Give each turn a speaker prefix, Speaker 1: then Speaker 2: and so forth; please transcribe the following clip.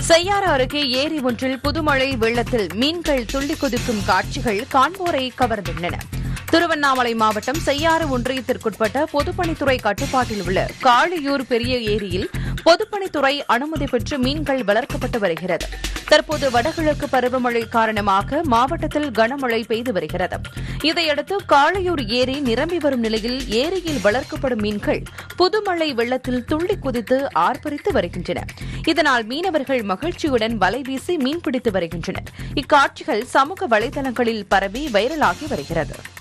Speaker 1: செய்யாறு அருகே ஏரி ஒன்றில் புதுமழை வெள்ளத்தில் மீன்கள் துள்ளி குதிக்கும் காட்சிகள் காண்போரை கவர்ந்துள்ளன திருவண்ணாமலை மாவட்டம் செய்யாறு ஒன்றியத்திற்குட்பட்ட பொதுப்பணித்துறை கட்டுப்பாட்டில் உள்ள காளியூர் பெரிய ஏரியில் பொதுப்பணித்துறை அனுமதி பெற்று மீன்கள் வளர்க்கப்பட்டு வருகிறது தற்போது வடகிழக்கு பருவமழை காரணமாக மாவட்டத்தில் கனமழை பெய்து வருகிறது இதையடுத்து காளையூர் ஏரி நிரம்பி வரும் நிலையில் ஏரியில் வளர்க்கப்படும் மீன்கள் புதுமழை வெள்ளத்தில் துள்ளி குதித்து ஆர்ப்பரித்து வருகின்றன இதனால் மீனவர்கள் மகிழ்ச்சியுடன் வலை வீசி மீன்பிடித்து வருகின்றனர் இக்காட்சிகள் சமூக வலைதளங்களில் பரவி வைரலாகி வருகிறது